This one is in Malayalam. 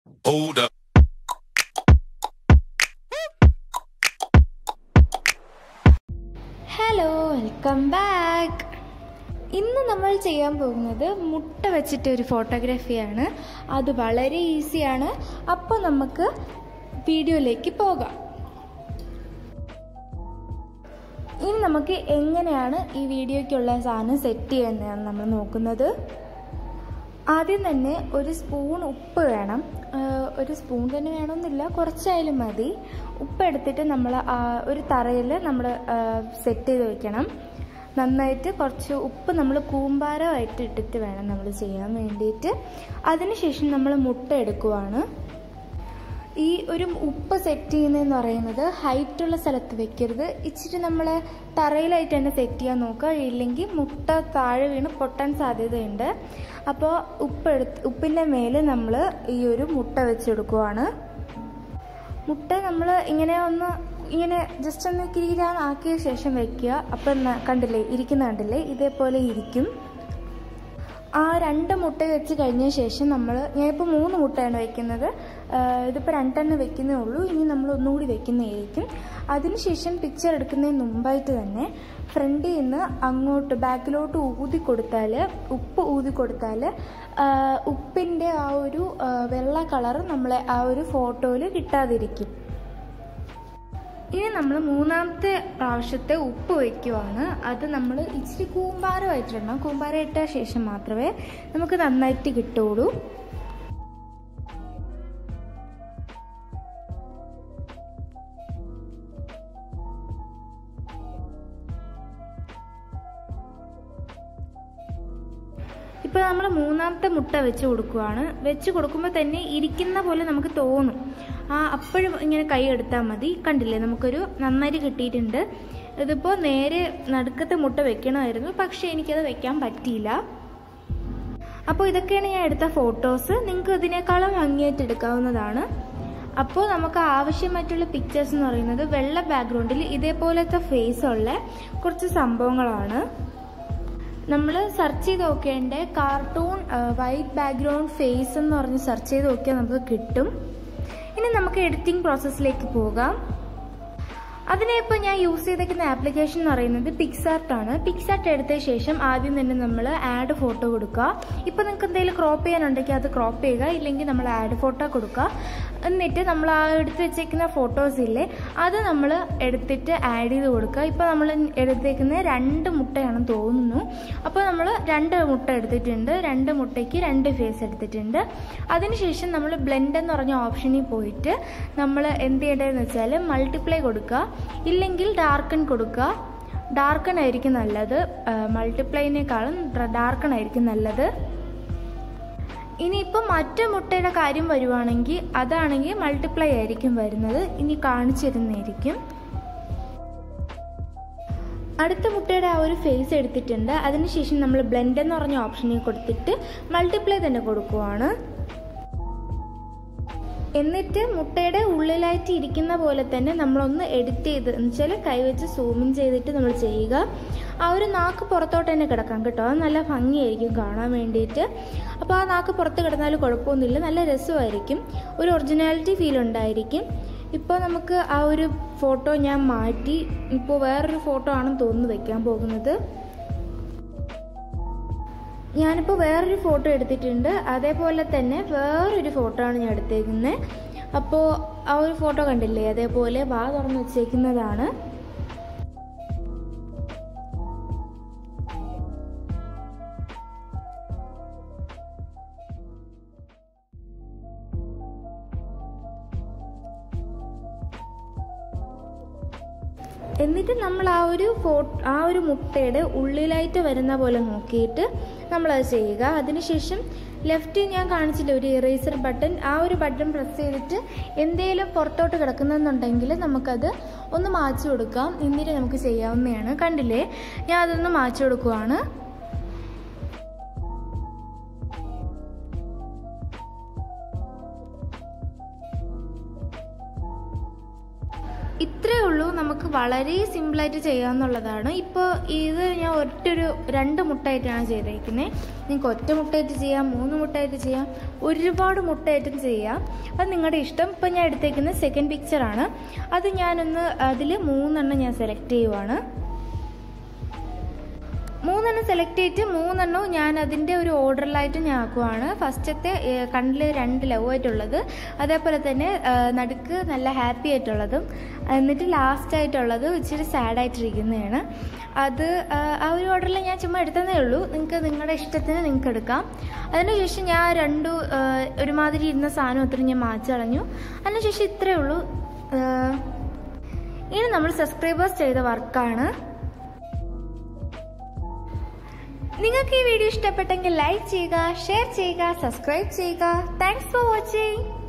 Hold up. Hello welcome back ഇന്ന് നമ്മൾ ചെയ്യാൻ പോകുന്നത് മുട്ട വെച്ചിട്ട് ഒരു ഫോട്ടോഗ്രാഫിയാണ് അത് വളരെ ഈസിയാണ് അപ്പോൾ നമുക്ക് വീഡിയോയിലേക്ക് പോകാം ഇനി നമുക്ക് എങ്ങനെയാണ് ഈ വീഡിയോയ്ക്കുള്ള സാധനം സെറ്റ് ചെയ്യുന്നതാണ് നമ്മൾ നോക്കുന്നത് ആദ്യം തന്നെ ഒരു സ്പൂൺ ഉപ്പ് വേണം ആഹ് ഒരു സ്പൂൺ തന്നെ വേണമെന്നില്ല കുറച്ചായാലും മതി ഉപ്പ് എടുത്തിട്ട് നമ്മൾ ഒരു തറയിൽ നമ്മൾ സെറ്റ് ചെയ്ത് വെക്കണം നന്നായിട്ട് കുറച്ച് ഉപ്പ് നമ്മൾ കൂമ്പാരമായിട്ട് ഇട്ടിട്ട് വേണം നമ്മൾ ചെയ്യാൻ വേണ്ടിയിട്ട് അതിനുശേഷം നമ്മൾ മുട്ട എടുക്കുവാണ് ഈ ഒരു ഉപ്പ് സെറ്റ് ചെയ്യുന്നതെന്ന് പറയുന്നത് ഹൈറ്റുള്ള സ്ഥലത്ത് വെക്കരുത് ഇച്ചിരി നമ്മൾ തറയിലായിട്ട് തന്നെ സെറ്റ് ചെയ്യാൻ നോക്കുക ഇല്ലെങ്കിൽ മുട്ട താഴെ വീണ് പൊട്ടാൻ സാധ്യതയുണ്ട് അപ്പോൾ ഉപ്പ് എടുത്ത് ഉപ്പിൻ്റെ മേലെ നമ്മൾ ഈ ഒരു മുട്ട വെച്ചെടുക്കുവാണ് മുട്ട നമ്മൾ ഇങ്ങനെ ഒന്ന് ഇങ്ങനെ ജസ്റ്റ് ഒന്ന് കിരീരാൻ ആക്കിയ ശേഷം വെക്കുക അപ്പം ന- കണ്ടില്ലേ ഇരിക്കുന്ന കണ്ടില്ലേ ഇതേപോലെ ഇരിക്കും ആ രണ്ട് മുട്ട വെച്ച് കഴിഞ്ഞ ശേഷം നമ്മൾ ഞാനിപ്പോൾ മൂന്ന് മുട്ടയാണ് വെക്കുന്നത് ആഹ് ഇതിപ്പോൾ രണ്ടെണ്ണം വെക്കുന്നേ ഉള്ളൂ ഇനി നമ്മൾ ഒന്നുകൂടി വെക്കുന്നതായിരിക്കും അതിനുശേഷം പിക്ചർ എടുക്കുന്നതിന് മുമ്പായിട്ട് തന്നെ ഫ്രണ്ടിൽ നിന്ന് അങ്ങോട്ട് ബാക്കിലോട്ട് ഊതി കൊടുത്താൽ ഉപ്പ് ഊതി കൊടുത്താൽ ഉപ്പിൻ്റെ ആ ഒരു ആഹ് വെള്ള കളർ നമ്മളെ ആ ഒരു ഫോട്ടോയിൽ കിട്ടാതിരിക്കും ഇനി നമ്മൾ മൂന്നാമത്തെ പ്രാവശ്യത്തെ ഉപ്പ് വയ്ക്കുവാണ് അത് നമ്മൾ ഇച്ചിരി കൂമ്പാരമായിട്ടിടണം കൂമ്പാരം ഇട്ട ശേഷം മാത്രമേ നമുക്ക് നന്നായിട്ട് കിട്ടുള്ളൂ ഇപ്പോൾ നമ്മൾ മൂന്നാമത്തെ മുട്ട വെച്ച് കൊടുക്കുവാണ് വെച്ച് കൊടുക്കുമ്പോൾ തന്നെ ഇരിക്കുന്ന പോലെ നമുക്ക് തോന്നും ആ അപ്പോഴും ഇങ്ങനെ കൈ എടുത്താൽ മതി കണ്ടില്ലേ നമുക്കൊരു നന്നായിട്ട് കിട്ടിയിട്ടുണ്ട് ഇതിപ്പോൾ നേരെ നടുക്കത്തെ മുട്ട വെക്കണമായിരുന്നു പക്ഷേ എനിക്കത് വെക്കാൻ പറ്റിയില്ല അപ്പോൾ ഇതൊക്കെയാണ് ഞാൻ എടുത്ത ഫോട്ടോസ് നിങ്ങൾക്ക് ഇതിനേക്കാളും ഭംഗിയായിട്ട് എടുക്കാവുന്നതാണ് അപ്പോൾ നമുക്ക് ആവശ്യമായിട്ടുള്ള പിക്ചേഴ്സ് എന്ന് പറയുന്നത് വെള്ള ബാക്ക്ഗ്രൗണ്ടിൽ ഇതേപോലത്തെ ഫേസ് ഉള്ള കുറച്ച് സംഭവങ്ങളാണ് നമ്മൾ സെർച്ച് ചെയ്ത് നോക്കേണ്ട കാർട്ടൂൺ വൈറ്റ് ബാക്ക്ഗ്രൗണ്ട് ഫേസ് എന്ന് പറഞ്ഞ് സെർച്ച് ചെയ്ത് നോക്കിയാൽ നമുക്ക് കിട്ടും ഇനി നമുക്ക് എഡിറ്റിംഗ് പ്രോസസ്സിലേക്ക് പോകാം അതിനെ ഇപ്പോൾ ഞാൻ യൂസ് ചെയ്തേക്കുന്ന ആപ്ലിക്കേഷൻ എന്ന് പറയുന്നത് പിക്സാർട്ട് ആണ് പിക്സാർട്ട് എടുത്ത ശേഷം ആദ്യം തന്നെ നമ്മൾ ആഡ് ഫോട്ടോ കൊടുക്കുക ഇപ്പോൾ നിങ്ങൾക്ക് എന്തെങ്കിലും ക്രോപ്പ് ചെയ്യാനുണ്ടെങ്കിൽ അത് ക്രോപ്പ് ചെയ്യുക ഇല്ലെങ്കിൽ നമ്മൾ ആഡ് ഫോട്ടോ കൊടുക്കുക എന്നിട്ട് നമ്മൾ ആ എടുത്ത് വെച്ചേക്കുന്ന ഫോട്ടോസ് ഇല്ലേ അത് നമ്മൾ എടുത്തിട്ട് ആഡ് ചെയ്ത് കൊടുക്കുക ഇപ്പോൾ നമ്മൾ എടുത്തേക്കുന്ന രണ്ട് മുട്ടയാണെന്ന് തോന്നുന്നു അപ്പോൾ നമ്മൾ രണ്ട് മുട്ട എടുത്തിട്ടുണ്ട് രണ്ട് മുട്ടയ്ക്ക് രണ്ട് ഫേസ് എടുത്തിട്ടുണ്ട് അതിനുശേഷം നമ്മൾ ബ്ലെൻഡ് എന്ന് പറഞ്ഞ ഓപ്ഷനിൽ പോയിട്ട് നമ്മൾ എന്ത് ചെയ്യേണ്ടതെന്ന് വെച്ചാൽ മൾട്ടിപ്ലൈ കൊടുക്കുക ഇല്ലെങ്കിൽ ഡാർക്കൺ കൊടുക്കുക ഡാർക്കൺ ആയിരിക്കും നല്ലത് മൾട്ടിപ്ലൈനേക്കാളും ഡാർക്കൺ ആയിരിക്കും നല്ലത് ഇനിയിപ്പോൾ മറ്റു മുട്ടയുടെ കാര്യം വരുവാണെങ്കിൽ അതാണെങ്കിൽ മൾട്ടിപ്ലൈ ആയിരിക്കും വരുന്നത് ഇനി കാണിച്ചു തരുന്നതായിരിക്കും അടുത്ത മുട്ടയുടെ ആ ഒരു ഫേസ് എടുത്തിട്ടുണ്ട് അതിനുശേഷം നമ്മൾ ബ്ലെൻഡ് എന്ന് പറഞ്ഞ ഓപ്ഷനിൽ കൊടുത്തിട്ട് മൾട്ടിപ്ലൈ തന്നെ കൊടുക്കുവാണ് എന്നിട്ട് മുട്ടയുടെ ഉള്ളിലായിട്ട് ഇരിക്കുന്ന പോലെ തന്നെ നമ്മളൊന്ന് എഡിറ്റ് ചെയ്ത് എന്ന് വെച്ചാൽ കൈവച്ച് സൂമിൻ ചെയ്തിട്ട് നമ്മൾ ചെയ്യുക ആ ഒരു നാക്ക് പുറത്തോട്ട് തന്നെ കിടക്കാം കേട്ടോ അത് നല്ല ഭംഗിയായിരിക്കും കാണാൻ വേണ്ടിയിട്ട് അപ്പോൾ ആ നാക്ക് പുറത്ത് കിടന്നാൽ കുഴപ്പമൊന്നുമില്ല നല്ല രസമായിരിക്കും ഒരു ഒറിജിനാലിറ്റി ഫീൽ ഉണ്ടായിരിക്കും ഇപ്പോൾ നമുക്ക് ആ ഒരു ഫോട്ടോ ഞാൻ മാറ്റി ഇപ്പോൾ വേറൊരു ഫോട്ടോ ആണെന്ന് തോന്നുന്നു വെക്കാൻ പോകുന്നത് ഞാനിപ്പോൾ വേറൊരു ഫോട്ടോ എടുത്തിട്ടുണ്ട് അതേപോലെ തന്നെ വേറൊരു ഫോട്ടോ ആണ് ഞാൻ എടുത്തേക്കുന്നത് അപ്പോൾ ആ ഒരു ഫോട്ടോ കണ്ടില്ലേ അതേപോലെ വാ തുറന്ന് വെച്ചേക്കുന്നതാണ് എന്നിട്ട് നമ്മൾ ആ ഒരു ഫോ ആ ഒരു മുട്ടയുടെ ഉള്ളിലായിട്ട് വരുന്ന പോലെ നോക്കിയിട്ട് നമ്മളത് ചെയ്യുക അതിനുശേഷം ലെഫ്റ്റ് ഞാൻ കാണിച്ചില്ല ഒരു ഇറേസർ ബട്ടൺ ആ ഒരു ബട്ടൺ പ്രസ് ചെയ്തിട്ട് എന്തേലും പുറത്തോട്ട് കിടക്കുന്നെന്നുണ്ടെങ്കിൽ നമുക്കത് ഒന്ന് മാച്ചു കൊടുക്കാം എന്നിട്ട് നമുക്ക് ചെയ്യാവുന്നതാണ് കണ്ടില്ലേ ഞാൻ അതൊന്ന് മാച്ചു കൊടുക്കുവാണ് ഇത്രേ ഉള്ളൂ നമുക്ക് വളരെ സിമ്പിളായിട്ട് ചെയ്യാവുന്നുള്ളതാണ് ഇപ്പോൾ ഇത് ഞാൻ ഒറ്റൊരു രണ്ട് മുട്ടയായിട്ടാണ് ചെയ്തേക്കുന്നത് നിങ്ങൾക്ക് ഒറ്റ മുട്ടയായിട്ട് ചെയ്യാം മൂന്ന് മുട്ടയായിട്ട് ചെയ്യാം ഒരുപാട് മുട്ടയായിട്ടും ചെയ്യാം അത് നിങ്ങളുടെ ഇഷ്ടം ഇപ്പോൾ ഞാൻ എടുത്തേക്കുന്ന സെക്കൻഡ് പിക്ചറാണ് അത് ഞാനൊന്ന് അതിൽ മൂന്നെണ്ണം ഞാൻ സെലക്ട് ചെയ്യുവാണ് മൂന്നെണ്ണം സെലക്ട് ചെയ്തിട്ട് മൂന്നെണ്ണവും ഞാൻ അതിൻ്റെ ഒരു ഓർഡറിലായിട്ട് ഞാൻ ആക്കുവാണ് ഫസ്റ്റത്തെ കണ്ണിൽ രണ്ട് ലവ് ആയിട്ടുള്ളത് അതേപോലെ തന്നെ ആ, നടുക്ക് നല്ല ഹാപ്പി ആയിട്ടുള്ളതും എന്നിട്ട് ലാസ്റ്റ് ആയിട്ടുള്ളത് ഇച്ചിരി സാഡായിട്ടിരിക്കുന്നതാണ് അത് ആ, ആ ഒരു ഓർഡറിൽ ഞാൻ ചുമ്മാ എടുത്തതേ ഉള്ളൂ നിങ്ങൾക്ക് നിങ്ങളുടെ ഇഷ്ടത്തിന് നിങ്ങൾക്ക് എടുക്കാം അതിനുശേഷം ഞാൻ രണ്ടു ആ, ഒരുമാതിരി ഇരുന്ന സാധനം ഒത്തിരി ഞാൻ മാറ്റി കളഞ്ഞു അതിനുശേഷം ഇത്രയേ ഉള്ളൂ ആ, ഇനി നമ്മൾ സബ്സ്ക്രൈബേഴ്സ് ചെയ്ത വർക്കാണ് നിങ്ങൾക്ക് ഈ വീഡിയോ ഇഷ്ടപ്പെട്ടെങ്കിൽ ലൈക്ക് ചെയ്യുക ഷെയർ ചെയ്യുക സബ്സ്ക്രൈബ് ചെയ്യുക താങ്ക്സ് ഫോർ വാച്ചിങ്